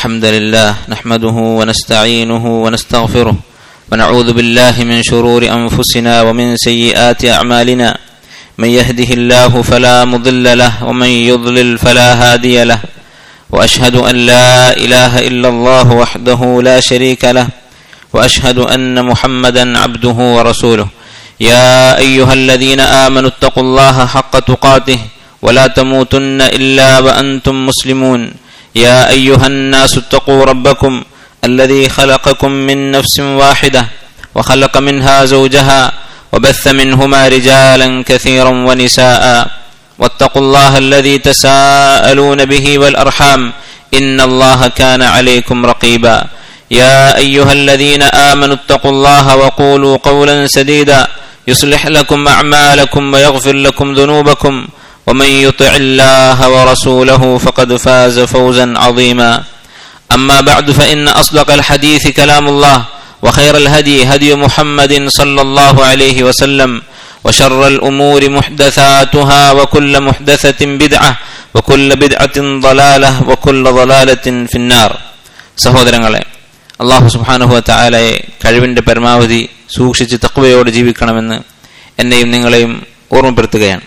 الحمد لله نحمده ونستعينه ونستغفره ونعوذ بالله من شرور انفسنا ومن سيئات اعمالنا من يهده الله فلا مضل له ومن يضلل فلا هادي له واشهد ان لا اله الا الله وحده لا شريك له واشهد ان محمدا عبده ورسوله يا ايها الذين امنوا اتقوا الله حق تقاته ولا تموتن الا وانتم مسلمون يا ايها الناس اتقوا ربكم الذي خلقكم من نفس واحده وخلق منها زوجها وبث منهما رجالا كثيرا ونساء واتقوا الله الذي تساءلون به والارحام ان الله كان عليكم رقيبا يا ايها الذين امنوا اتقوا الله وقولوا قولا سديدا يصلح لكم اعمالكم ويغفر لكم ذنوبكم ومن يطع الله ورسوله فقد فاز فوزا عظيما اما بعد فان اصدق الحديث كلام الله وخير الهدي هدي محمد صلى الله عليه وسلم وشر الامور محدثاتها وكل محدثه بدعه وكل بدعه ضلاله وكل ضلاله في النار സഹോദരങ്ങളെ അള്ളാഹു സുബാനുഹു താലയെ കഴിവിന്റെ പരമാവധി സൂക്ഷിച്ച് തക്വയോട് ജീവിക്കണമെന്ന് എന്നെയും നിങ്ങളെയും ഓർമ്മപ്പെടുത്തുകയാണ്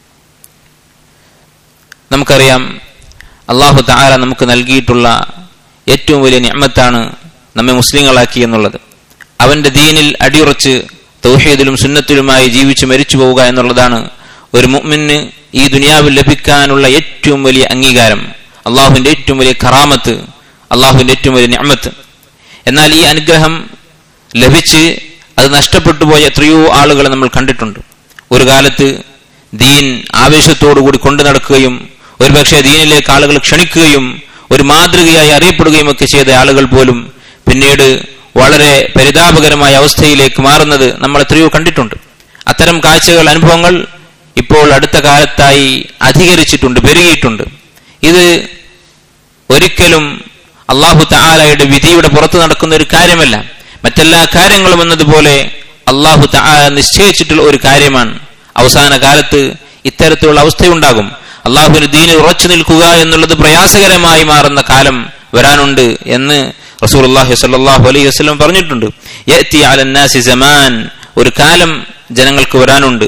നമുക്കറിയാം അള്ളാഹു താല നമുക്ക് നൽകിയിട്ടുള്ള ഏറ്റവും വലിയ നിയമത്താണ് നമ്മെ മുസ്ലിങ്ങളാക്കി എന്നുള്ളത് അവന്റെ ദീനിൽ അടിയുറച്ച് തൗഹീദിലും സുന്നത്തിലുമായി ജീവിച്ച് മരിച്ചു പോവുക എന്നുള്ളതാണ് ഒരു മുഅ്മിന് ഈ ദുനിയാവിൽ ലഭിക്കാനുള്ള ഏറ്റവും വലിയ അംഗീകാരം അള്ളാഹുവിന്റെ ഏറ്റവും വലിയ കറാമത്ത് അള്ളാഹുവിന്റെ ഏറ്റവും വലിയ നിയമത്ത് എന്നാൽ ഈ അനുഗ്രഹം ലഭിച്ച് അത് നഷ്ടപ്പെട്ടു പോയ എത്രയോ ആളുകളെ നമ്മൾ കണ്ടിട്ടുണ്ട് ഒരു കാലത്ത് ദീൻ ആവേശത്തോടുകൂടി കൊണ്ടു നടക്കുകയും ഒരുപക്ഷെ ദീനിലേക്ക് ആളുകൾ ക്ഷണിക്കുകയും ഒരു മാതൃകയായി അറിയപ്പെടുകയും ഒക്കെ ചെയ്ത ആളുകൾ പോലും പിന്നീട് വളരെ പരിതാപകരമായ അവസ്ഥയിലേക്ക് മാറുന്നത് നമ്മൾ എത്രയോ കണ്ടിട്ടുണ്ട് അത്തരം കാഴ്ചകൾ അനുഭവങ്ങൾ ഇപ്പോൾ അടുത്ത കാലത്തായി അധികരിച്ചിട്ടുണ്ട് പെരുകിയിട്ടുണ്ട് ഇത് ഒരിക്കലും അള്ളാഹു താലയുടെ വിധിയുടെ പുറത്ത് നടക്കുന്ന ഒരു കാര്യമല്ല മറ്റെല്ലാ കാര്യങ്ങളും എന്നതുപോലെ അള്ളാഹു താല നിശ്ചയിച്ചിട്ടുള്ള ഒരു കാര്യമാണ് അവസാന കാലത്ത് ഇത്തരത്തിലുള്ള അവസ്ഥയുണ്ടാകും അള്ളാഹുവിന് ദീനിൽ ഉറച്ചു നിൽക്കുക എന്നുള്ളത് പ്രയാസകരമായി മാറുന്ന കാലം വരാനുണ്ട് എന്ന് റസൂൽ അള്ളാഹു സല്ലാഹു അലൈഹി വസ്ലം പറഞ്ഞിട്ടുണ്ട് സമാൻ ഒരു കാലം ജനങ്ങൾക്ക് വരാനുണ്ട്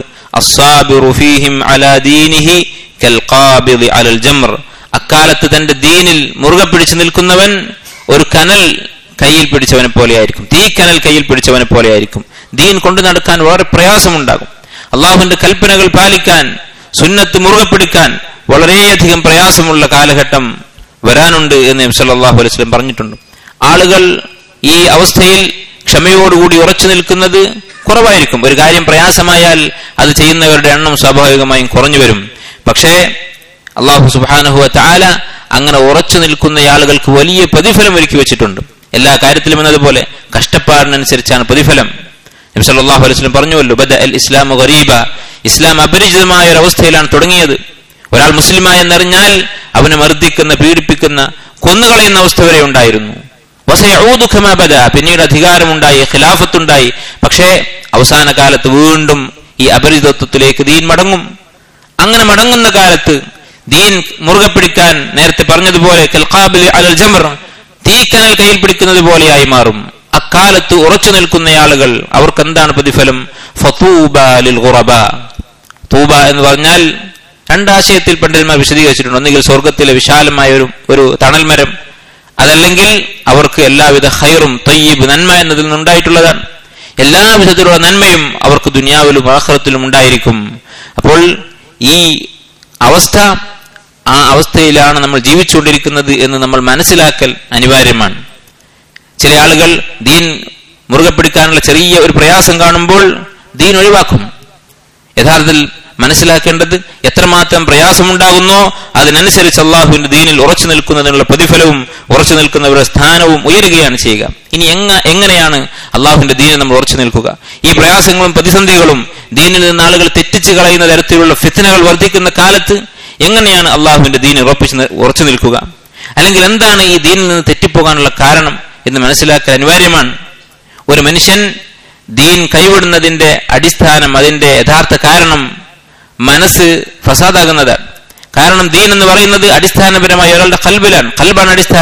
അക്കാലത്ത് തന്റെ ദീനിൽ മുറുകെ പിടിച്ചു നിൽക്കുന്നവൻ ഒരു കനൽ കയ്യിൽ പിടിച്ചവനെ പോലെയായിരിക്കും തീ കനൽ കയ്യിൽ പിടിച്ചവനെ പോലെയായിരിക്കും ദീൻ കൊണ്ടു നടക്കാൻ വളരെ പ്രയാസമുണ്ടാകും അള്ളാഹുവിന്റെ കൽപ്പനകൾ പാലിക്കാൻ സുന്നത്ത് മുറുകെ പിടിക്കാൻ വളരെയധികം പ്രയാസമുള്ള കാലഘട്ടം വരാനുണ്ട് എന്ന് സല്ലാഹു അലൈഹി സ്വലം പറഞ്ഞിട്ടുണ്ട് ആളുകൾ ഈ അവസ്ഥയിൽ ക്ഷമയോടുകൂടി ഉറച്ചു നിൽക്കുന്നത് കുറവായിരിക്കും ഒരു കാര്യം പ്രയാസമായാൽ അത് ചെയ്യുന്നവരുടെ എണ്ണം സ്വാഭാവികമായും കുറഞ്ഞു വരും പക്ഷേ അള്ളാഹു സുബാനഹുവ താല അങ്ങനെ ഉറച്ചു നിൽക്കുന്ന ആളുകൾക്ക് വലിയ പ്രതിഫലം ഒരുക്കി വെച്ചിട്ടുണ്ട് എല്ലാ കാര്യത്തിലും എന്നതുപോലെ കഷ്ടപ്പാടിനനുസരിച്ചാണ് പ്രതിഫലം നബ്സല്ലാഹു അലൈഹി സ്വലം പറഞ്ഞുവല്ലോ ബദ അൽ ഇസ്ലാം ഗരീബ ഇസ്ലാം അപരിചിതമായ ഒരു അവസ്ഥയിലാണ് തുടങ്ങിയത് ഒരാൾ മുസ്ലിമായെന്നറിഞ്ഞാൽ അവനെ മർദ്ദിക്കുന്ന പീഡിപ്പിക്കുന്ന കൊന്നുകളയുന്ന അവസ്ഥ വരെ ഉണ്ടായിരുന്നു വസയൂദുഖമബദ പിന്നീട് അധികാരമുണ്ടായി ഖിലാഫത്തുണ്ടായി പക്ഷേ അവസാന കാലത്ത് വീണ്ടും ഈ അപരിചിതത്വത്തിലേക്ക് ദീൻ മടങ്ങും അങ്ങനെ മടങ്ങുന്ന കാലത്ത് ദീൻ മുറുകെ പിടിക്കാൻ നേരത്തെ പറഞ്ഞതുപോലെ കൽഖാബിൽ അലൽ ജമർ തീക്കനൽ കയ്യിൽ പിടിക്കുന്നത് പോലെയായി മാറും അക്കാലത്ത് ഉറച്ചു നിൽക്കുന്ന ആളുകൾ അവർക്ക് എന്താണ് പ്രതിഫലം തൂബ എന്ന് പറഞ്ഞാൽ രണ്ടാശയത്തിൽ പണ്ഡിതന്മാർ വിശദീകരിച്ചിട്ടുണ്ട് ഒന്നുകിൽ സ്വർഗത്തിലെ വിശാലമായ ഒരു ഒരു തണൽ മരം അതല്ലെങ്കിൽ അവർക്ക് എല്ലാവിധ ഹൈറും തയ്യബ് നന്മ എന്നതിൽ നിന്നുണ്ടായിട്ടുള്ളതാണ് എല്ലാ വിധത്തിലുള്ള നന്മയും അവർക്ക് ദുനിയാവിലും ആഹ്റത്തിലും ഉണ്ടായിരിക്കും അപ്പോൾ ഈ അവസ്ഥ ആ അവസ്ഥയിലാണ് നമ്മൾ ജീവിച്ചുകൊണ്ടിരിക്കുന്നത് എന്ന് നമ്മൾ മനസ്സിലാക്കൽ അനിവാര്യമാണ് ചില ആളുകൾ ദീൻ മുറുകെ പിടിക്കാനുള്ള ചെറിയ ഒരു പ്രയാസം കാണുമ്പോൾ ദീൻ ഒഴിവാക്കും യഥാർത്ഥത്തിൽ മനസ്സിലാക്കേണ്ടത് എത്രമാത്രം പ്രയാസമുണ്ടാകുന്നോ അതിനനുസരിച്ച് അള്ളാഹുവിന്റെ ദീനിൽ ഉറച്ചു നിൽക്കുന്നതിനുള്ള പ്രതിഫലവും ഉറച്ചു നിൽക്കുന്നവരുടെ സ്ഥാനവും ഉയരുകയാണ് ചെയ്യുക ഇനി എങ്ങ എങ്ങനെയാണ് അള്ളാഹുവിന്റെ ദീനിൽ നമ്മൾ ഉറച്ചു നിൽക്കുക ഈ പ്രയാസങ്ങളും പ്രതിസന്ധികളും ദീനിൽ നിന്ന് ആളുകൾ തെറ്റിച്ച് കളയുന്ന തരത്തിലുള്ള ഫിത്തനകൾ വർദ്ധിക്കുന്ന കാലത്ത് എങ്ങനെയാണ് അള്ളാഹുവിന്റെ ദീൻ ഉറപ്പിച്ച് ഉറച്ചു നിൽക്കുക അല്ലെങ്കിൽ എന്താണ് ഈ ദീനിൽ നിന്ന് തെറ്റിപ്പോകാനുള്ള കാരണം എന്ന് മനസ്സിലാക്കൽ അനിവാര്യമാണ് ഒരു മനുഷ്യൻ ദീൻ കൈവിടുന്നതിന്റെ അടിസ്ഥാനം അതിന്റെ യഥാർത്ഥ കാരണം മനസ്സ് ഫസാദാകുന്നതാണ് കാരണം ദീൻ എന്ന് പറയുന്നത് അടിസ്ഥാനപരമായ ഒരാളുടെ കൽബിലാണ് കൽബാണ് അടിസ്ഥാനം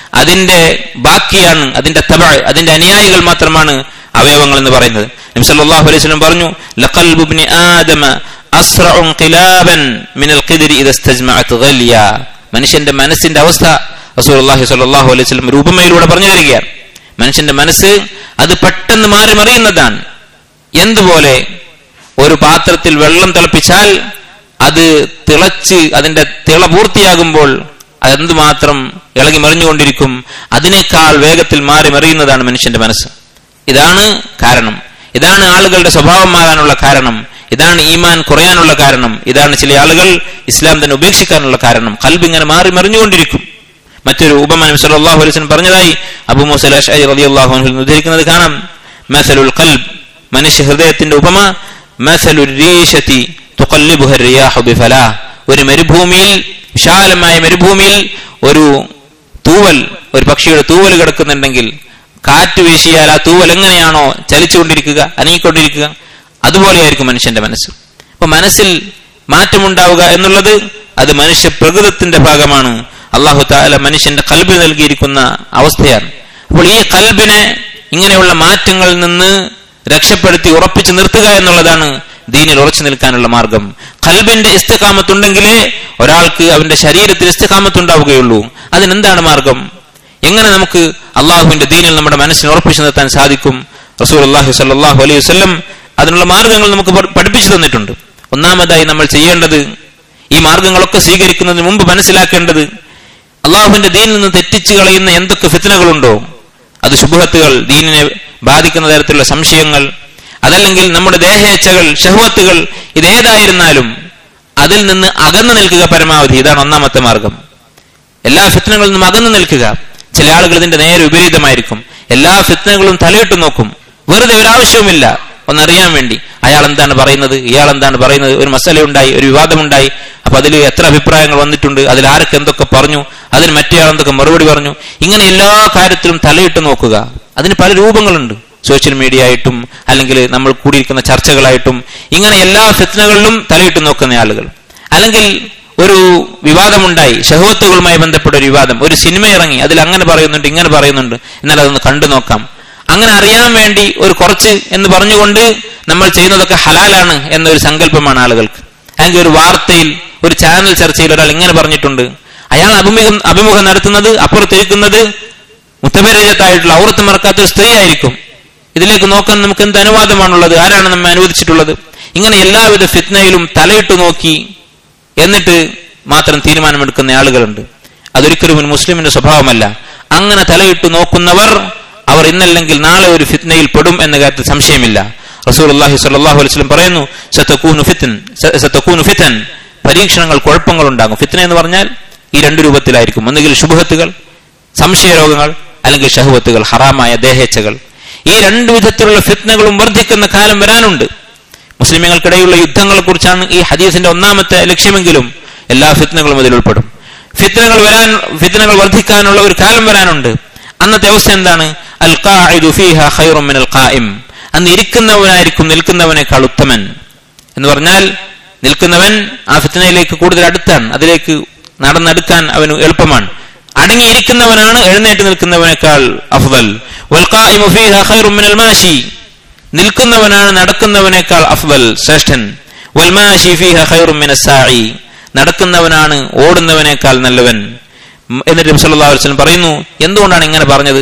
അതിന്റെ ബാക്കിയാണ് അതിന്റെ തബ അതിന്റെ അനുയായികൾ മാത്രമാണ് അവയവങ്ങൾ എന്ന് പറയുന്നത് നബി സല്ലല്ലാഹു അലൈഹി വസല്ലം പറഞ്ഞു ലഖൽബു ഇബ്നി ആദമ അസ്റഉ ഖിലാബൻ മിനൽ ഖിദ്രി ഇദ ഇസ്തജ്മഅത് ഗലിയ മനുഷ്യന്റെ മനസ്സിന്റെ അവസ്ഥ റസൂലുള്ളാഹി സ്വല്ലല്ലാഹു അലൈഹി വസല്ലം ഒരു ഉപമയിലൂടെ പറഞ്ഞു തരികയാണ് മനുഷ്യന്റെ മനസ്സ് അത് പെട്ടെന്ന് മാറി മറിയുന്നതാണ് എന്തുപോലെ ഒരു പാത്രത്തിൽ വെള്ളം തിളപ്പിച്ചാൽ അത് തിളച്ച് അതിന്റെ തിള പൂർത്തിയാകുമ്പോൾ അതെന്തുമാത്രം ഇളകി മറിഞ്ഞുകൊണ്ടിരിക്കും അതിനേക്കാൾ വേഗത്തിൽ മാറി മറിയുന്നതാണ് മനുഷ്യന്റെ മനസ്സ് ഇതാണ് കാരണം ഇതാണ് ആളുകളുടെ സ്വഭാവം മാറാനുള്ള കാരണം ഇതാണ് ഈമാൻ കുറയാനുള്ള കാരണം ഇതാണ് ചില ആളുകൾ ഇസ്ലാം തന്നെ ഉപേക്ഷിക്കാനുള്ള കാരണം കൽബ് ഇങ്ങനെ മാറി മറിഞ്ഞുകൊണ്ടിരിക്കും മറ്റൊരു ഉപമ നബി സല്ലല്ലാഹു അലൈഹി വസല്ലം പറഞ്ഞതായി അബൂ മൂസ അൽ-അശ്അരി റളിയല്ലാഹു അൻഹു ഉദ്ധരിക്കുന്നത് കാണാം മസലുൽ ഖൽബ് മനുഷ്യ ഹൃദയത്തിന്റെ ഉപമ മസലുർ റീശതി തുഖല്ലിബുഹ റിയാഹു ബിഫലാ ഒരു മരുഭൂമിയിൽ വിശാലമായ മരുഭൂമിയിൽ ഒരു തൂവൽ ഒരു പക്ഷിയുടെ തൂവൽ കിടക്കുന്നുണ്ടെങ്കിൽ കാറ്റ് വീശിയാൽ ആ തൂവൽ എങ്ങനെയാണോ ചലിച്ചുകൊണ്ടിരിക്കുക അനങ്ങിക്കൊണ്ടിരിക്കുക അതുപോലെയായിരിക്കും മനുഷ്യന്റെ മനസ്സ് അപ്പൊ മനസ്സിൽ മാറ്റമുണ്ടാവുക എന്നുള്ളത് അത് മനുഷ്യ പ്രകൃതത്തിന്റെ ഭാഗമാണ് അള്ളാഹു താല മനുഷ്യന്റെ കൽബ് നൽകിയിരിക്കുന്ന അവസ്ഥയാണ് അപ്പോൾ ഈ കൽബിനെ ഇങ്ങനെയുള്ള മാറ്റങ്ങളിൽ നിന്ന് രക്ഷപ്പെടുത്തി ഉറപ്പിച്ചു നിർത്തുക എന്നുള്ളതാണ് ദീനിൽ ഉറച്ചു നിൽക്കാനുള്ള മാർഗം കൽബിന്റെ ഇസ്തകാമത്തുണ്ടെങ്കിലേ ഒരാൾക്ക് അവന്റെ ശരീരത്തിൽ ഇസ്തകാമത്തുണ്ടാവുകയുള്ളൂ അതിനെന്താണ് മാർഗം എങ്ങനെ നമുക്ക് അള്ളാഹുവിന്റെ ദീനിൽ നമ്മുടെ മനസ്സിനെ ഉറപ്പിച്ചു നിർത്താൻ സാധിക്കും റസൂൽ അള്ളാഹു സല്ലാഹു അലൈഹി വസ്ലം അതിനുള്ള മാർഗങ്ങൾ നമുക്ക് പഠിപ്പിച്ചു തന്നിട്ടുണ്ട് ഒന്നാമതായി നമ്മൾ ചെയ്യേണ്ടത് ഈ മാർഗങ്ങളൊക്കെ സ്വീകരിക്കുന്നതിന് മുമ്പ് മനസ്സിലാക്കേണ്ടത് അള്ളാഹുവിന്റെ ദീനിൽ നിന്ന് തെറ്റിച്ചു കളയുന്ന എന്തൊക്കെ ഫിത്തനകളുണ്ടോ അത് ശുഭത്തുകൾ ദീനിനെ ബാധിക്കുന്ന തരത്തിലുള്ള സംശയങ്ങൾ അതല്ലെങ്കിൽ നമ്മുടെ ദേഹേച്ഛകൾ ഷഹ്വത്തുകൾ ഇതേതായിരുന്നാലും അതിൽ നിന്ന് അകന്നു നിൽക്കുക പരമാവധി ഇതാണ് ഒന്നാമത്തെ മാർഗം എല്ലാ ഫിത്തനകളിൽ നിന്നും അകന്നു നിൽക്കുക ചില ആളുകൾ ഇതിന്റെ നേരെ വിപരീതമായിരിക്കും എല്ലാ ഫിത്തനകളും തലയിട്ട് നോക്കും വെറുതെ ഒരാവശ്യവുമില്ല ഒന്നറിയാൻ വേണ്ടി അയാൾ എന്താണ് പറയുന്നത് ഇയാൾ എന്താണ് പറയുന്നത് ഒരു മസലയുണ്ടായി ഒരു വിവാദമുണ്ടായി അപ്പൊ അതിൽ എത്ര അഭിപ്രായങ്ങൾ വന്നിട്ടുണ്ട് അതിൽ ആരൊക്കെ എന്തൊക്കെ പറഞ്ഞു അതിന് മറ്റേയാൾ എന്തൊക്കെ മറുപടി പറഞ്ഞു ഇങ്ങനെ എല്ലാ കാര്യത്തിലും തലയിട്ട് നോക്കുക അതിന് പല രൂപങ്ങളുണ്ട് സോഷ്യൽ മീഡിയ ആയിട്ടും അല്ലെങ്കിൽ നമ്മൾ കൂടിയിരിക്കുന്ന ചർച്ചകളായിട്ടും ഇങ്ങനെ എല്ലാ ഫിത്നകളിലും തലയിട്ട് നോക്കുന്ന ആളുകൾ അല്ലെങ്കിൽ ഒരു വിവാദമുണ്ടായി ഷഹവത്തുകളുമായി ബന്ധപ്പെട്ട ഒരു വിവാദം ഒരു സിനിമ ഇറങ്ങി അതിൽ അങ്ങനെ പറയുന്നുണ്ട് ഇങ്ങനെ പറയുന്നുണ്ട് എന്നാൽ അതൊന്ന് കണ്ടു നോക്കാം അങ്ങനെ അറിയാൻ വേണ്ടി ഒരു കുറച്ച് എന്ന് പറഞ്ഞുകൊണ്ട് നമ്മൾ ചെയ്യുന്നതൊക്കെ ഹലാലാണ് എന്നൊരു സങ്കല്പമാണ് ആളുകൾക്ക് അല്ലെങ്കിൽ ഒരു വാർത്തയിൽ ഒരു ചാനൽ ചർച്ചയിൽ ഒരാൾ ഇങ്ങനെ പറഞ്ഞിട്ടുണ്ട് അയാൾ അഭിമുഖം അഭിമുഖം നടത്തുന്നത് അപ്പുറത്തിരിക്കുന്നത് മുത്തപരിചയത്തായിട്ടുള്ള ഔറത്ത് മറക്കാത്ത ഒരു സ്ത്രീ ആയിരിക്കും ഇതിലേക്ക് നോക്കാൻ നമുക്ക് എന്ത് അനുവാദമാണുള്ളത് ആരാണ് നമ്മെ അനുവദിച്ചിട്ടുള്ളത് ഇങ്ങനെ എല്ലാവിധ ഫിത്നയിലും തലയിട്ട് നോക്കി എന്നിട്ട് മാത്രം തീരുമാനമെടുക്കുന്ന ആളുകളുണ്ട് അതൊരിക്കലും ഒരു മുസ്ലിമിന്റെ സ്വഭാവമല്ല അങ്ങനെ തലയിട്ട് നോക്കുന്നവർ അവർ ഇന്നല്ലെങ്കിൽ നാളെ ഒരു ഫിത്നയിൽ പെടും എന്ന കാര്യത്തിൽ സംശയമില്ല റസൂൽ അള്ളാഹി സ്വല്ലല്ലാഹു അലൈഹി വസല്ലം പറയുന്നു സതകൂനു ഫിത്തൻ സതകൂനു ഫിത്തൻ പരീക്ഷണങ്ങൾ കുഴപ്പങ്ങൾ ഉണ്ടാകും ഫിത്ന എന്ന് പറഞ്ഞാൽ ഈ രണ്ട് രൂപത്തിലായിരിക്കും ഒന്നുകിൽ ശുഭത്തുകൾ സംശയരോഗങ്ങൾ അല്ലെങ്കിൽ ഷഹുവത്തുകൾ ഹറാമായ ദേഹേച്ഛകൾ ഈ രണ്ട് വിധത്തിലുള്ള ഫിത്നകളും വർദ്ധിക്കുന്ന കാലം വരാനുണ്ട് മുസ്ലിമുകൾക്കിടയിലുള്ള യുദ്ധങ്ങളെ കുറിച്ചാണ് ഈ ഹദീസിന്റെ ഒന്നാമത്തെ ലക്ഷ്യമെങ്കിലും എല്ലാ ഫിത്നകളും അതിൽ ഉൾപ്പെടും ഫിത്നകൾ വരാൻ ഫിത്നകൾ വർദ്ധിക്കാനുള്ള ഒരു കാലം വരാനുണ്ട് അന്നത്തെ അവസ്ഥ എന്താണ് അൽ ഖാഇദു ഫീഹ ഖൈറും മിനൽ ഖായിം അന്ന് ഇരിക്കുന്നവനായിരിക്കും നിൽക്കുന്നവനേക്കാൾ ഉത്തമൻ എന്ന് പറഞ്ഞാൽ നിൽക്കുന്നവൻ ആ ഫിത്നയിലേക്ക് കൂടുതൽ അടുത്താണ് അതിലേക്ക് നടന്നെടുക്കാൻ അവന് എളുപ്പമാണ് അടങ്ങിയിരിക്കുന്നവനാണ് എഴുന്നേറ്റ് നിൽക്കുന്നവനേക്കാൾ അഫ്ദൽ വൽ ഖായിമു ഫീഹ ഖൈറും മിനൽ മാശി നിൽക്കുന്നവനാണ് നടക്കുന്നവനേക്കാൾ അഫ്ദൽ ശ്രേഷ്ഠൻ വൽ മാശി ഫീഹ ഖൈറും മിനസ് സായി നടക്കുന്നവനാണ് ഓടുന്നവനേക്കാൾ നല്ലവൻ എന്നിട്ട് നബി സല്ലല്ലാഹു അലൈഹി വസല്ലം പറയുന്നു എന്തുകൊണ്ടാണ് ഇങ്ങനെ പറഞ്ഞത്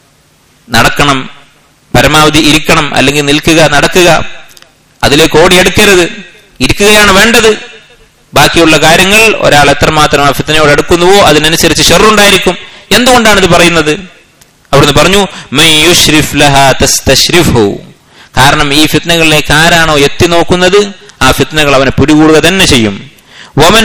നടക്കണം പരമാവധി ഇരിക്കണം അല്ലെങ്കിൽ നിൽക്കുക നടക്കുക അതിലേക്ക് ഓടിയെടുക്കരുത് ഇരിക്കുകയാണ് വേണ്ടത് ബാക്കിയുള്ള കാര്യങ്ങൾ ഒരാൾ എത്രമാത്രം ആ ഫിത്തനയോട് അടുക്കുന്നുവോ അതിനനുസരിച്ച് ഷെറുണ്ടായിരിക്കും എന്തുകൊണ്ടാണ് ഇത് പറയുന്നത് അവിടുന്ന് പറഞ്ഞു കാരണം ഈ ഫിത്നകളിലേക്ക് ആരാണോ എത്തി നോക്കുന്നത് ആ ഫിത്നകൾ അവനെ പിടികൂടുക തന്നെ ചെയ്യും വമൻ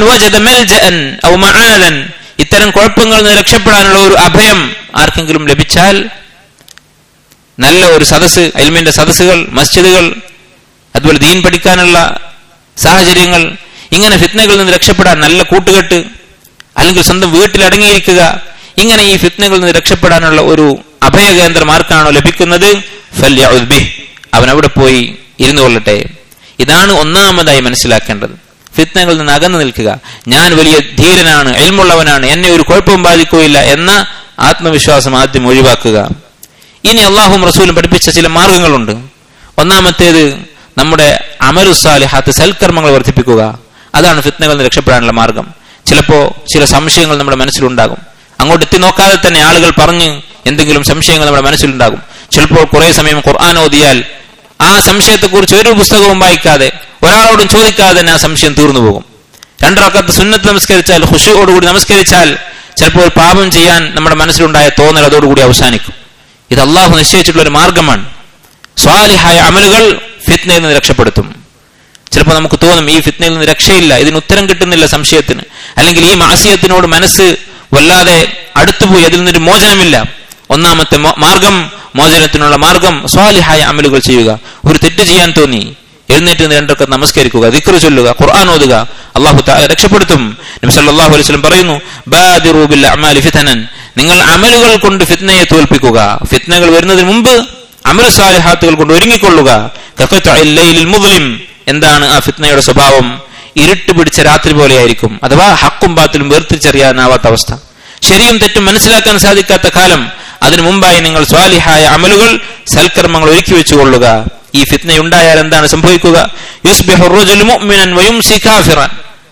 ഇത്തരം കുഴപ്പങ്ങളിൽ നിന്ന് രക്ഷപ്പെടാനുള്ള ഒരു അഭയം ആർക്കെങ്കിലും ലഭിച്ചാൽ നല്ല ഒരു സദസ് അൽമിന്റെ സദസ്സുകൾ മസ്ജിദുകൾ അതുപോലെ ദീൻ പഠിക്കാനുള്ള സാഹചര്യങ്ങൾ ഇങ്ങനെ ഫിത്നകളിൽ നിന്ന് രക്ഷപ്പെടാൻ നല്ല കൂട്ടുകെട്ട് അല്ലെങ്കിൽ സ്വന്തം വീട്ടിൽ അടങ്ങിയിരിക്കുക ഇങ്ങനെ ഈ ഫിത്നകളിൽ നിന്ന് രക്ഷപ്പെടാനുള്ള ഒരു അഭയകേന്ദ്രം ആർക്കാണോ ലഭിക്കുന്നത് അവൻ അവിടെ പോയി ഇരുന്നു കൊള്ളട്ടെ ഇതാണ് ഒന്നാമതായി മനസ്സിലാക്കേണ്ടത് ഫിത്നകളിൽ നിന്ന് അകന്നു നിൽക്കുക ഞാൻ വലിയ ധീരനാണ് എൽമുള്ളവനാണ് എന്നെ ഒരു കുഴപ്പവും ബാധിക്കുകയില്ല എന്ന ആത്മവിശ്വാസം ആദ്യം ഒഴിവാക്കുക ഇനി അള്ളാഹും റസൂലും പഠിപ്പിച്ച ചില മാർഗങ്ങളുണ്ട് ഒന്നാമത്തേത് നമ്മുടെ അമലുസാലിഹാത്ത് സൽക്കർമ്മങ്ങൾ വർദ്ധിപ്പിക്കുക അതാണ് ഫിത്നകളിൽ നിന്ന് രക്ഷപ്പെടാനുള്ള മാർഗം ചിലപ്പോ ചില സംശയങ്ങൾ നമ്മുടെ മനസ്സിലുണ്ടാകും അങ്ങോട്ട് എത്തി നോക്കാതെ തന്നെ ആളുകൾ പറഞ്ഞ് എന്തെങ്കിലും സംശയങ്ങൾ നമ്മുടെ മനസ്സിലുണ്ടാകും ചിലപ്പോൾ കുറെ സമയം ഖുർആൻ ഓതിയാൽ ആ സംശയത്തെക്കുറിച്ച് ഒരു പുസ്തകവും വായിക്കാതെ ഒരാളോടും ചോദിക്കാതെ തന്നെ ആ സംശയം തീർന്നു പോകും രണ്ടറക്കത്ത് സുന്നത്ത് നമസ്കരിച്ചാൽ ഹുഷയോടുകൂടി നമസ്കരിച്ചാൽ ചിലപ്പോൾ പാപം ചെയ്യാൻ നമ്മുടെ മനസ്സിലുണ്ടായ തോന്നൽ അതോടുകൂടി അവസാനിക്കും ഇത് അള്ളാഹു നിശ്ചയിച്ചിട്ടുള്ള ഒരു മാർഗമാണ് സ്വാലിഹായ അമലുകൾ ഫിത്നയിൽ നിന്ന് രക്ഷപ്പെടുത്തും ചിലപ്പോൾ നമുക്ക് തോന്നും ഈ ഫിത്നയിൽ നിന്ന് രക്ഷയില്ല ഇതിന് ഉത്തരം കിട്ടുന്നില്ല സംശയത്തിന് അല്ലെങ്കിൽ ഈ മാസിയത്തിനോട് മനസ്സ് വല്ലാതെ അടുത്തുപോയി അതിൽ നിന്നൊരു മോചനമില്ല ഒന്നാമത്തെ മോ- മാർഗം മോചനത്തിനുള്ള മാർഗം സ്വാലിഹായ അമലുകൾ ചെയ്യുക ഒരു തെറ്റ് ചെയ്യാൻ തോന്നി എഴുന്നേറ്റ് നിന്ന് രണ്ടൊക്കെ നമസ്കരിക്കുക ദിക്ർ ചൊല്ലുക ഖുർആൻ ഓതുക അള്ളാഹു തആല രക്ഷപ്പെടുത്തും നബി സല്ലല്ലാഹു അലൈഹി വസല്ലം പറയുന്നു ബാദിറു ബിൽ അമാലി ഫിതനൻ നിങ്ങൾ അമലുകൾ കൊണ്ട് ഫിത്നയെ തോൽപ്പിക്കുക ഫിത്നകൾ വരുന്നതിന് മുമ്പ് അമൽ സാലിഹാത്തുകൾ കൊണ്ട് ഒരുങ്ങിക്കൊള്ളുക കഖത്അഇൽ ലൈലിൽ മുദ്ലിം എന്താണ് ആ ഫിത്നയുടെ സ്വഭാവം ഇരുട്ട് പിടിച്ച രാത്രി പോലെയായിരിക്കും അഥവാ ഹക്കും ബാത്തിലും വേർതിരിച്ചറിയാനാവാത്ത അവസ്ഥ ശരിയും തെറ്റും മനസ്സിലാക്കാൻ സാധിക്കാത്ത കാലം അതിനു മുമ്പായി നിങ്ങൾ സ്വാലിഹായ അമലുകൾ സൽക്കർമ്മങ്ങൾ ഒരുക്കി വെച്ചുകൊള്ളുക ഈ ഫിത്നയുണ്ടായാൽ എന്താണ് സംഭവിക്കുക യുസ്ബിഹു الرجل مؤمنا ويمسي كافرا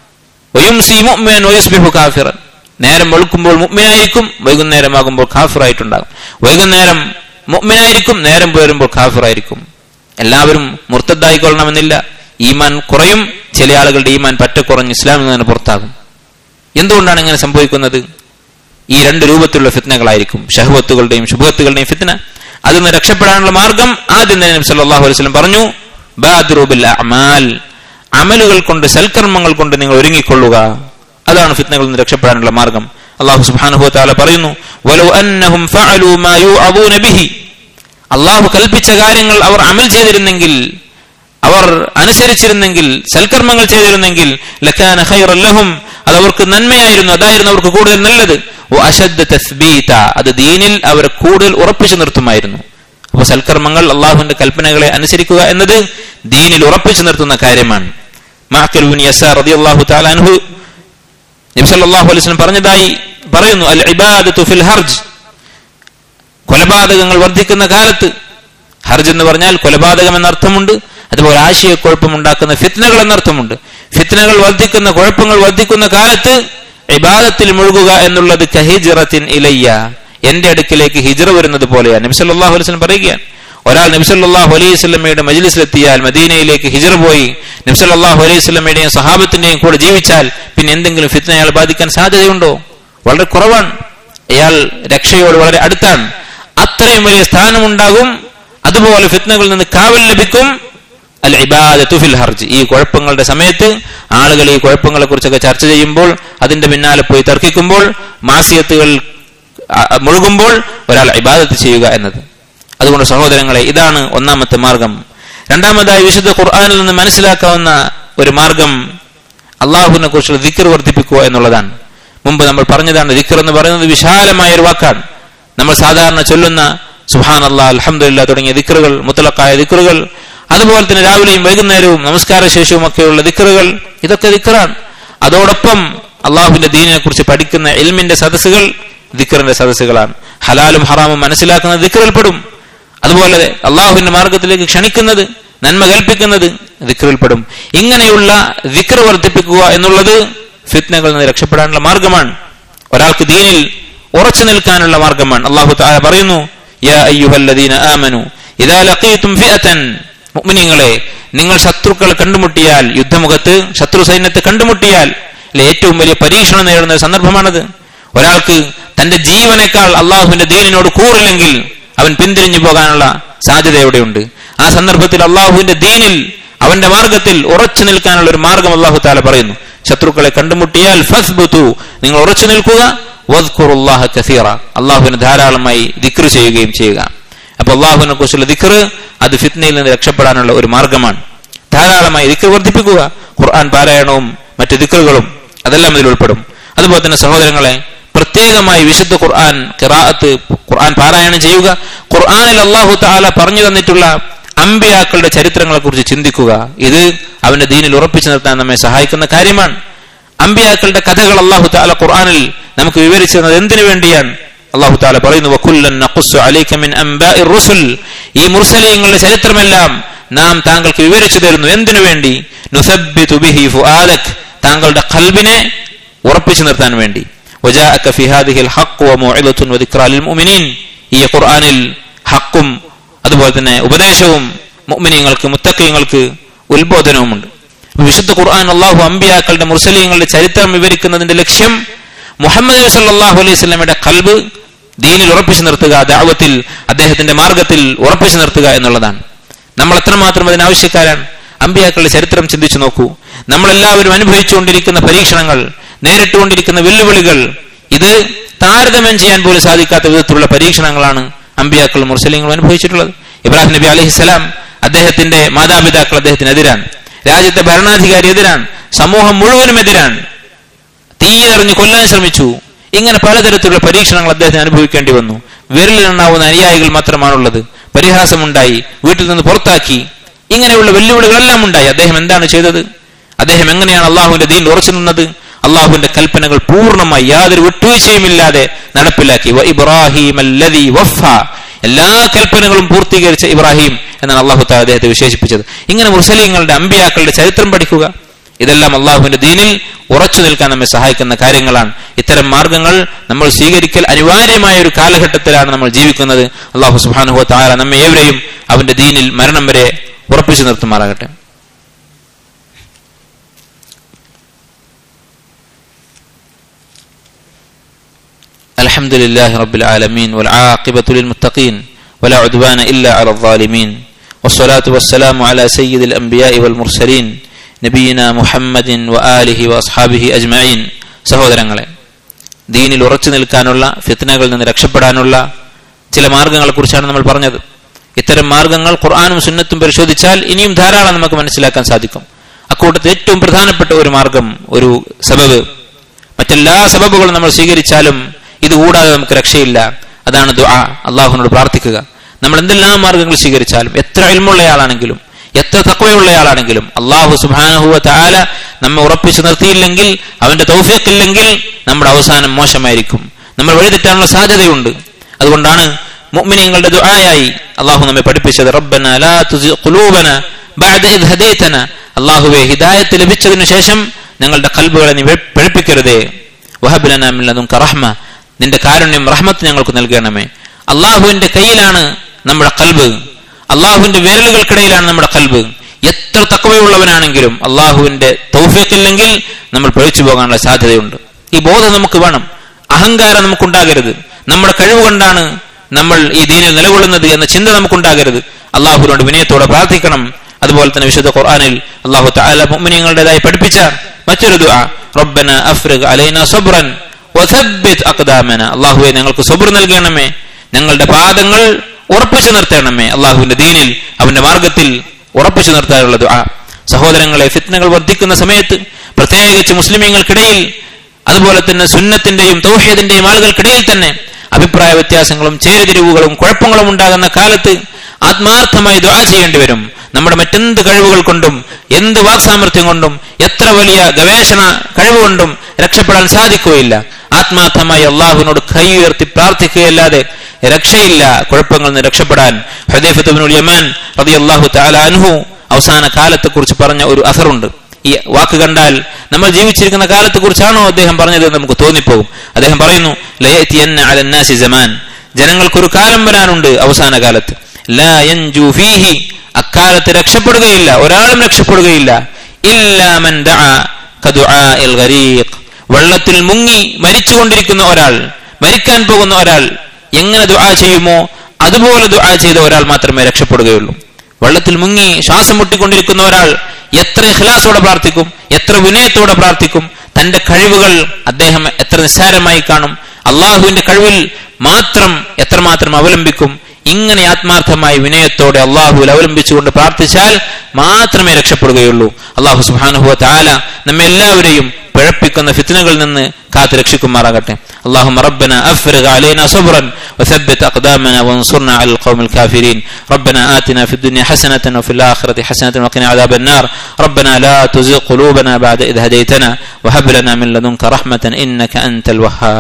ويمسي مؤمنا ويصبح كافرا നേരം വെളുക്കുമ്പോൾ മുഅ്മിനായിരിക്കും വൈകുന്നേരമാകുമ്പോൾ കാഫിറായിട്ടുണ്ടാകും വൈകുന്നേരം മുഅ്മിനായിരിക്കും നേരം പോരുമ്പോൾ കാഫിറായിരിക്കും എല്ലാവരും മുർത്തദ്ദായിക്കൊള്ളണമെന്നില്ല ഈമാൻ കുറയും ചില ആളുകളുടെ ഈമാൻ പറ്റ കുറഞ്ഞ് ഇസ്ലാമിൽ നിന്ന് പുറത്താകും എന്തുകൊണ്ടാണ് ഇങ്ങനെ സംഭവിക്കുന്നത് ഈ രണ്ട് രൂപത്തിലുള്ള ഫിത്നകളായിരിക്കും ഷഹവത്തുകളുടെയും ശുഭത്തുകളുടെയും ഫിത്ന അതിൽ നിന്ന് രക്ഷപ്പെടാനുള്ള മാർഗം ആദ്യം തന്നെ നബി സല്ലല്ലാഹു അലൈഹി വസല്ലം പറഞ്ഞു ബാദിറു ബിൽ അഅമാൽ അമലുകൾ കൊണ്ട് സൽക്കർമ്മങ്ങൾ കൊണ്ട് നിങ്ങൾ ഒരുങ്ങിക്കൊള്ളുക അതാണ് ഫിത്നകളിൽ നിന്ന് രക്ഷപ്പെടാനുള്ള മാർഗം അള്ളാഹു സുബ്ഹാനഹു വതആല പറയുന്നു വലൗ അന്നഹും ഫഅലു മാ യുഅദൂന ബിഹി അള്ളാഹു കൽപ്പിച്ച കാര്യങ്ങൾ അവർ അമൽ ചെയ്തിരുന്നെങ്കിൽ അവർ അനുസരിച്ചിരുന്നെങ്കിൽ സൽക്കർമ്മങ്ങൾ ചെയ്തിരുന്നെങ്കിൽ ലക്കാന ഖൈറൻ ലഹും അത് അവർക്ക് നന്മയായിരുന്നു അതായിരുന്നു അവർക്ക് കൂടുതൽ നല്ലത് വ അശദ്ദ തസ്ബീത അത് ദീനിൽ അവർ കൂടുതൽ ഉറപ്പിച്ചു നിർത്തുമായിരുന്നു അപ്പോൾ സൽക്കർമ്മങ്ങൾ അള്ളാഹുവിന്റെ കൽപ്പനകളെ അനുസരിക്കുക എന്നത് ദീനിൽ ഉറപ്പിച്ചു നിർത്തുന്ന കാര്യമാണ് മാക്കൽ ബിൻ യസാർ റളിയല്ലാഹു തആല അൻഹു നബി സല്ലല്ലാഹു അലൈഹി വസല്ലം പറഞ്ഞതായി പറയുന്നു അൽ ഇബാദത്തു ഫിൽ ഹർജ് കൊലപാതകങ്ങൾ വർദ്ധിക്കുന്ന കാലത്ത് ഹർജ് എന്ന് പറഞ്ഞാൽ കൊലപാതകം എന്നർത്ഥമുണ്ട് അതുപോലെ ആശയക്കുഴപ്പമുണ്ടാക്കുന്ന ഫിത്നകൾ എന്നർത്ഥമുണ്ട് ഫിത്നകൾ വർദ്ധിക്കുന്ന കുഴപ്പങ്ങൾ വർദ്ധിക്കുന്ന കാലത്ത് ഇബാദത്തിൽ മുഴുകുക എന്നുള്ളത് കഹിജിറത്തിൻ ഇലയ്യ എന്റെ അടുക്കിലേക്ക് ഹിജറ വരുന്നത് പോലെയാണ് നബി സല്ലല്ലാഹു അലൈഹി വസല്ലം പറയുകയാണ് ഒരാൾ നബി സല്ലല്ലാഹു അലൈഹി വസല്ലമയുടെ മജ്ലിസിലെത്തിയാൽ മദീനയിലേക്ക് ഹിജറ പോയി നബി സല്ലല്ലാഹു അലൈഹി വസല്ലമയുടെയും സഹാബത്തിന്റെയും കൂടെ ജീവിച്ചാൽ പിന്നെ എന്തെങ്കിലും ഫിത്ന അയാൾ ബാധിക്കാൻ സാധ്യതയുണ്ടോ വളരെ കുറവാണ് അയാൾ രക്ഷയോട് വളരെ അടുത്താണ് അത്രയും വലിയ സ്ഥാനമുണ്ടാകും അതുപോലെ ഫിത്നകളിൽ നിന്ന് കാവൽ ലഭിക്കും അൽ ഇബാദത്തു ഫിൽ ഹർജ് ഈ കുഴപ്പങ്ങളുടെ സമയത്ത് ആളുകൾ ഈ കുഴപ്പങ്ങളെ കുറിച്ചൊക്കെ ചർച്ച ചെയ്യുമ്പോൾ അതിന്റെ പിന്നാലെ പോയി തർക്കിക്കുമ്പോൾ മാസിയത്തുകൾ ആ, മുഴുകുമ്പോൾ ഒരാൾ ഇബാദത്ത് ചെയ്യുക എന്നത് അതുകൊണ്ട് സഹോദരങ്ങളെ ഇതാണ് ഒന്നാമത്തെ മാർഗം രണ്ടാമതായി വിശുദ്ധ ഖുർആനിൽ നിന്ന് മനസ്സിലാക്കാവുന്ന ഒരു മാർഗം അള്ളാഹുവിനെ കുറിച്ചുള്ള ദിക്കർ വർദ്ധിപ്പിക്കുക എന്നുള്ളതാണ് മുമ്പ് നമ്മൾ പറഞ്ഞതാണ് ദിക്കർ എന്ന് പറയുന്നത് വിശാലമായ ഒരു വാക്കാണ് നമ്മൾ സാധാരണ ചൊല്ലുന്ന സുഹാൻ അള്ളാഹ് അലഹമുല്ല തുടങ്ങിയ ദിക്കറുകൾ മുത്തലക്കായ ദിക്കറുകൾ അതുപോലെ തന്നെ രാവിലെയും വൈകുന്നേരവും നമസ്കാര ശേഷവും ഒക്കെയുള്ള ദിക്കറുകൾ ഇതൊക്കെ ദിക്കറാണ് അതോടൊപ്പം അള്ളാഹുവിന്റെ ദീനിനെ കുറിച്ച് പഠിക്കുന്ന എൽമിന്റെ സദസ്സുകൾ ദിക്കറിന്റെ സദസ്സുകളാണ് ഹലാലും ഹറാമും മനസ്സിലാക്കുന്ന ദിക്കറിൽപ്പെടും അതുപോലെ അള്ളാഹുവിന്റെ മാർഗത്തിലേക്ക് ക്ഷണിക്കുന്നത് നന്മ കൽപ്പിക്കുന്നത് ദിക്കറിൽപ്പെടും ഇങ്ങനെയുള്ള ദിക്കർ വർദ്ധിപ്പിക്കുക എന്നുള്ളത് ഫിത്നകളിൽ നിന്ന് രക്ഷപ്പെടാനുള്ള മാർഗമാണ് ഒരാൾക്ക് ദീനിൽ ഉറച്ചു നിൽക്കാനുള്ള മാർഗമാണ് അള്ളാഹു താല പറയുന്നു യാ അയ്യുഹല്ലദീന ആമനു ഇദാ ലഖീതും ഫിഅതൻ മുഅ്മിനീങ്ങളെ നിങ്ങൾ ശത്രുക്കളെ കണ്ടുമുട്ടിയാൽ യുദ്ധമുഖത്ത് ശത്രു സൈന്യത്തെ കണ്ടുമുട്ടിയാൽ അല്ലെ ഏറ്റവും വലിയ പരീക്ഷണം നേരിടുന്ന ഒരു സന്ദർഭമാണത് ഒരാൾക്ക് തന്റെ ജീവനേക്കാൾ അള്ളാഹുവിന്റെ ദീനിനോട് കൂറില്ലെങ്കിൽ അവൻ പിന്തിരിഞ്ഞു പോകാനുള്ള സാധ്യത എവിടെയുണ്ട് ആ സന്ദർഭത്തിൽ അള്ളാഹുവിന്റെ ദീനിൽ അവന്റെ മാർഗത്തിൽ ഉറച്ചു നിൽക്കാനുള്ള ഒരു മാർഗം അള്ളാഹു താല പറയുന്നു ശത്രുക്കളെ കണ്ടുമുട്ടിയാൽ ഫസ്ബുതു നിങ്ങൾ ഉറച്ചു നിൽക്കുക വദ്കുറുല്ലാഹ കസീറ അള്ളാഹുവിന് ധാരാളമായി ദിക്ർ ചെയ്യുകയും ചെയ്യുക അപ്പൊ അള്ളാഹുവിനെ കുറിച്ചുള്ള ദിക്ർ അത് ഫിത്നയിൽ നിന്ന് രക്ഷപ്പെടാനുള്ള ഒരു മാർഗമാണ് ധാരാളമായി ദിക്ർ വർദ്ധിപ്പിക്കുക ഖുർആൻ പാരായണവും മറ്റു ദിക്റുകളും അതെല്ലാം ഇതിൽ ഉൾപ്പെടും അതുപോലെ തന്നെ സഹോദരങ്ങളെ പ്രത്യേകമായി വിശുദ്ധ ഖുർആൻ ഖിറാഅത്ത് ഖുർആൻ പാരായണം ചെയ്യുക ഖുർആനിൽ അള്ളാഹു താല പറഞ്ഞു തന്നിട്ടുള്ള അമ്പിയാക്കളുടെ ചരിത്രങ്ങളെ കുറിച്ച് ചിന്തിക്കുക ഇത് അവന്റെ ദീനിൽ ഉറപ്പിച്ചു നിർത്താൻ നമ്മെ സഹായിക്കുന്ന കാര്യമാണ് അമ്പിയാക്കളുടെ കഥകൾ അള്ളാഹു താല ഖുർആനിൽ നമുക്ക് വിവരിച്ചു തന്നത് എന്തിനു വേണ്ടിയാണ് അള്ളാഹു താല പറയുന്നു "വകുല്ലൻ നഖുസ്സു അലൈക മിൻ അംബാഇർ റുസുൽ." ഈ മുർസലീങ്ങളുടെ ചരിത്രമെല്ലാം നാം താങ്കൾക്ക് വിവരിച്ചു തരുന്നു എന്തിനു വേണ്ടി നുസബ്ബിതു ബിഹി ഫുആദക് താങ്കളുടെ ഖൽബിനെ ഉറപ്പിച്ചു നിർത്താൻ വേണ്ടി വജാഅക ഫി ഹാദിഹിൽ ഹഖ് വമൗഇദത്തുൻ വദിക്റാ ലിൽ മുഅ്മിനീൻ ഈ ഖുർആനിൽ ഹക്കും അതുപോലെ തന്നെ ഉപദേശവും മുഅ്മിനീങ്ങൾക്ക് മുത്തഖീങ്ങൾക്ക് ഉത്ബോധനവുമുണ്ട് അപ്പൊ വിശുദ്ധ ഖുർആൻ അള്ളാഹു അമ്പിയാക്കളുടെ മുർസലീങ്ങളുടെ ചരിത്രം വിവരിക്കുന്നതിന്റെ ലക്ഷ്യം മുഹമ്മദ് നബി സല്ലല്ലാഹു അലൈഹി വസല്ലമയുടെ കൽബ് ദീനിൽ ഉറപ്പിച്ചു നിർത്തുക ദാവത്തിൽ അദ്ദേഹത്തിന്റെ മാർഗത്തിൽ ഉറപ്പിച്ചു നിർത്തുക എന്നുള്ളതാണ് നമ്മൾ എത്രമാത്രം അതിനാവശ്യക്കാരാണ് അമ്പിയാക്കളുടെ ചരിത്രം ചിന്തിച്ചു നോക്കൂ നമ്മളെല്ലാവരും അനുഭവിച്ചുകൊണ്ടിരിക്കുന്ന പരീക്ഷണങ്ങൾ നേരിട്ടുകൊണ്ടിരിക്കുന്ന വെല്ലുവിളികൾ ഇത് താരതമ്യം ചെയ്യാൻ പോലും സാധിക്കാത്ത വിധത്തിലുള്ള പരീക്ഷണങ്ങളാണ് അമ്പിയാക്കളും മുർസലിങ്ങളും അനുഭവിച്ചിട്ടുള്ളത് ഇബ്രാഹിം നബി അലഹിസ്സലാം അദ്ദേഹത്തിന്റെ മാതാപിതാക്കൾ അദ്ദേഹത്തിനെതിരാണ് രാജ്യത്തെ ഭരണാധികാരി എതിരാണ് സമൂഹം മുഴുവനും എതിരാണ് തീയെറിഞ്ഞ് കൊല്ലാൻ ശ്രമിച്ചു ഇങ്ങനെ പലതരത്തിലുള്ള പരീക്ഷണങ്ങൾ അദ്ദേഹത്തിന് അനുഭവിക്കേണ്ടി വന്നു വിരലിലെണ്ണാവുന്ന അനുയായികൾ മാത്രമാണുള്ളത് പരിഹാസമുണ്ടായി വീട്ടിൽ നിന്ന് പുറത്താക്കി ഇങ്ങനെയുള്ള വെല്ലുവിളികളെല്ലാം ഉണ്ടായി അദ്ദേഹം എന്താണ് ചെയ്തത് അദ്ദേഹം എങ്ങനെയാണ് അള്ളാഹുവിന്റെ ദീൻ ഉറച്ചു നിന്നത് അള്ളാഹുവിന്റെ കൽപ്പനകൾ പൂർണ്ണമായി യാതൊരു വിട്ടുവീഴ്ചയുമില്ലാതെ നടപ്പിലാക്കി വ ഇബ്രാഹിം അല്ലദീ വഫ എല്ലാ കൽപ്പനകളും പൂർത്തീകരിച്ച ഇബ്രാഹിം എന്നാണ് അള്ളാഹു താല അദ്ദേഹത്തെ വിശേഷിപ്പിച്ചത് ഇങ്ങനെ മുസ്ലിങ്ങളുടെ അമ്പിയാക്കളുടെ ചരിത്രം പഠിക്കുക ഇതെല്ലാം അള്ളാഹുവിന്റെ ദീനിൽ ഉറച്ചു നിൽക്കാൻ നമ്മെ സഹായിക്കുന്ന കാര്യങ്ങളാണ് ഇത്തരം മാർഗങ്ങൾ നമ്മൾ സ്വീകരിക്കൽ അനിവാര്യമായ ഒരു കാലഘട്ടത്തിലാണ് നമ്മൾ ജീവിക്കുന്നത് അള്ളാഹു സുബാനുഹോ താര നമ്മെ ഏവരെയും അവന്റെ ദീനിൽ മരണം വരെ ഉറപ്പിച്ചു നിർത്തുമാറാകട്ടെ الحمد لله رب العالمين والعاقبة للمتقين ولا عدوان إلا على الظالمين والصلاة والسلام على سيد الأنبياء والمرسلين നബീന മുഹമ്മദിൻ വ ആലിഹി വസ്ഹാബിഹി അജ്മഈൻ സഹോദരങ്ങളെ ദീനിൽ ഉറച്ചു നിൽക്കാനുള്ള ഫിത്നകളിൽ നിന്ന് രക്ഷപ്പെടാനുള്ള ചില മാർഗങ്ങളെ കുറിച്ചാണ് നമ്മൾ പറഞ്ഞത് ഇത്തരം മാർഗങ്ങൾ ഖുർആാനും സുന്നത്തും പരിശോധിച്ചാൽ ഇനിയും ധാരാളം നമുക്ക് മനസ്സിലാക്കാൻ സാധിക്കും അക്കൂട്ടത്തിൽ ഏറ്റവും പ്രധാനപ്പെട്ട ഒരു മാർഗം ഒരു സബബ് മറ്റെല്ലാ സബബുകളും നമ്മൾ സ്വീകരിച്ചാലും ഇത് കൂടാതെ നമുക്ക് രക്ഷയില്ല അതാണ് ദുആ അള്ളാഹുവിനോട് പ്രാർത്ഥിക്കുക നമ്മൾ എന്തെല്ലാം മാർഗങ്ങൾ സ്വീകരിച്ചാലും എത്ര ഇൽമുള്ളയാളാണെങ്കിലും എത്ര തക്കവയുള്ളയാളാണെങ്കിലും അള്ളാഹു സുബാനഹുവ താല നമ്മെ ഉറപ്പിച്ചു നിർത്തിയില്ലെങ്കിൽ അവന്റെ തൗഫീഖില്ലെങ്കിൽ നമ്മുടെ അവസാനം മോശമായിരിക്കും നമ്മൾ വഴിതെറ്റാനുള്ള സാധ്യതയുണ്ട് അതുകൊണ്ടാണ് മുഅ്മിനീങ്ങളുടെ ദുആയായി അള്ളാഹു നമ്മെ പഠിപ്പിച്ചത് റബ്ബന ലാ തുസിഗ് ഖുലൂബന ബഅദ ഇദ് ഹദീതന അള്ളാഹുവെ ഹിദായത്ത് ലഭിച്ചതിനു ശേഷം ഞങ്ങളുടെ കൽബുകളെ നീ പിഴപ്പിക്കരുതേ വഹബ് ലനാ മിൻ ലദുൻക റഹ്മ നിന്റെ കാരുണ്യം റഹ്മത്ത് ഞങ്ങൾക്ക് നൽകണമേ അള്ളാഹുവിന്റെ കയ്യിലാണ് നമ്മുടെ കൽബ് അള്ളാഹുവിന്റെ വിരലുകൾക്കിടയിലാണ് നമ്മുടെ കൽബ് എത്ര തക്കവയുള്ളവനാണെങ്കിലും അള്ളാഹുവിന്റെ തൗഫീഖില്ലെങ്കിൽ നമ്മൾ പഴിച്ചു പോകാനുള്ള സാധ്യതയുണ്ട് ഈ ബോധം നമുക്ക് വേണം അഹങ്കാരം നമുക്കുണ്ടാകരുത് നമ്മുടെ കഴിവ് കൊണ്ടാണ് നമ്മൾ ഈ ദീനിൽ നിലകൊള്ളുന്നത് എന്ന ചിന്ത നമുക്കുണ്ടാകരുത് അള്ളാഹുവിനോട് വിനയത്തോടെ പ്രാർത്ഥിക്കണം അതുപോലെ തന്നെ വിശുദ്ധ ഖുർആനിൽ അള്ളാഹു തആല മുഅ്മിനീങ്ങളുടേതായി പഠിപ്പിച്ച മറ്റൊരു ദുആ റബ്ബന അഫ്രിഗ് അലൈന സബ്റൻ വസബ്ബിത് അഖ്ദാമന അള്ളാഹുവെ ഞങ്ങൾക്ക് സബ്ർ നൽകണമേ ഞങ്ങളുടെ പാദങ്ങൾ ഉറപ്പിച്ചു നിർത്തണമേ അള്ളാഹുവിന്റെ ദീനിൽ അവന്റെ മാർഗത്തിൽ ഉറപ്പിച്ചു നിർത്താനുള്ള ദുആ സഹോദരങ്ങളെ ഫിത്നകൾ വർദ്ധിക്കുന്ന സമയത്ത് പ്രത്യേകിച്ച് മുസ്ലിമീങ്ങൾക്കിടയിൽ അതുപോലെ തന്നെ സുന്നത്തിന്റെയും തൗഹീദിന്റെയും ആളുകൾക്കിടയിൽ തന്നെ അഭിപ്രായ വ്യത്യാസങ്ങളും ചേരുതിരിവുകളും കുഴപ്പങ്ങളും ഉണ്ടാകുന്ന കാലത്ത് ആത്മാർത്ഥമായി ദുആ ചെയ്യേണ്ടി വരും നമ്മുടെ മറ്റെന്ത് കഴിവുകൾ കൊണ്ടും എന്ത് വാക്സാമർത്ഥ്യം കൊണ്ടും എത്ര വലിയ ഗവേഷണ കഴിവുകൊണ്ടും രക്ഷപ്പെടാൻ സാധിക്കുകയില്ല ആത്മാർത്ഥമായി അള്ളാഹുവിനോട് കൈ ഉയർത്തി പ്രാർത്ഥിക്കുകയല്ലാതെ രക്ഷയില്ല കുഴപ്പങ്ങളിൽ നിന്ന് രക്ഷപ്പെടാൻ ഹുദൈഫത്തുബ്നുൽ യമാൻ റളിയല്ലാഹു തആല അൻഹു അവസാന കാലത്തെക്കുറിച്ച് പറഞ്ഞ ഒരു അസറുണ്ട് ഈ വാക്ക് കണ്ടാൽ നമ്മൾ ജീവിച്ചിരിക്കുന്ന കാലത്തെ കുറിച്ചാണോ അദ്ദേഹം പറഞ്ഞത് എന്ന് നമുക്ക് തോന്നിപ്പോകും അദ്ദേഹം പറയുന്നു ലയത്തിയന്ന അലന്നാസി ജമാൻ ജനങ്ങൾക്കൊരു കാലം വരാനുണ്ട് അവസാന കാലത്ത് ലാ യൻജു ഫീഹി അക്കാലത്ത് രക്ഷപ്പെടുകയില്ല ഒരാളും രക്ഷപ്പെടുകയില്ല ഇല്ലാ മൻ ദഅ കദുആഇൽ ഗരീഖ് വെള്ളത്തിൽ മുങ്ങി മരിച്ചുകൊണ്ടിരിക്കുന്ന ഒരാൾ മരിക്കാൻ പോകുന്ന ഒരാൾ എങ്ങനെ ദുആ ചെയ്യുമോ അതുപോലെ ദുആ ചെയ്ത ഒരാൾ മാത്രമേ രക്ഷപ്പെടുകയുള്ളൂ വെള്ളത്തിൽ മുങ്ങി ശ്വാസം മുട്ടിക്കൊണ്ടിരിക്കുന്ന ഒരാൾ എത്ര ഇഖ്ലാസോടെ പ്രാർത്ഥിക്കും എത്ര വിനയത്തോടെ പ്രാർത്ഥിക്കും തന്റെ കഴിവുകൾ അദ്ദേഹം എത്ര നിസ്സാരമായി കാണും അള്ളാഹുവിന്റെ കഴിവിൽ മാത്രം എത്രമാത്രം അവലംബിക്കും ഇങ്ങനെ ആത്മാർത്ഥമായി വിനയത്തോടെ അള്ളാഹുവിൽ അവലംബിച്ചുകൊണ്ട് പ്രാർത്ഥിച്ചാൽ മാത്രമേ രക്ഷപ്പെടുകയുള്ളൂ അള്ളാഹു സുബാനുഹുവ താല നമ്മെ എല്ലാവരെയും പിഴപ്പിക്കുന്ന ഫിത്തനകളിൽ നിന്ന് കാത്തു രക്ഷിക്കുമാറാകട്ടെ اللهم ربنا افرغ علينا صبرا وثبت اقدامنا وانصرنا على القوم الكافرين ربنا آتنا في الدنيا حسنة وفي الآخرة حسنة وقنا عذاب النار ربنا لا تزغ قلوبنا بعد إذ هديتنا وهب لنا من لدنك رحمة إنك أنت الوهاب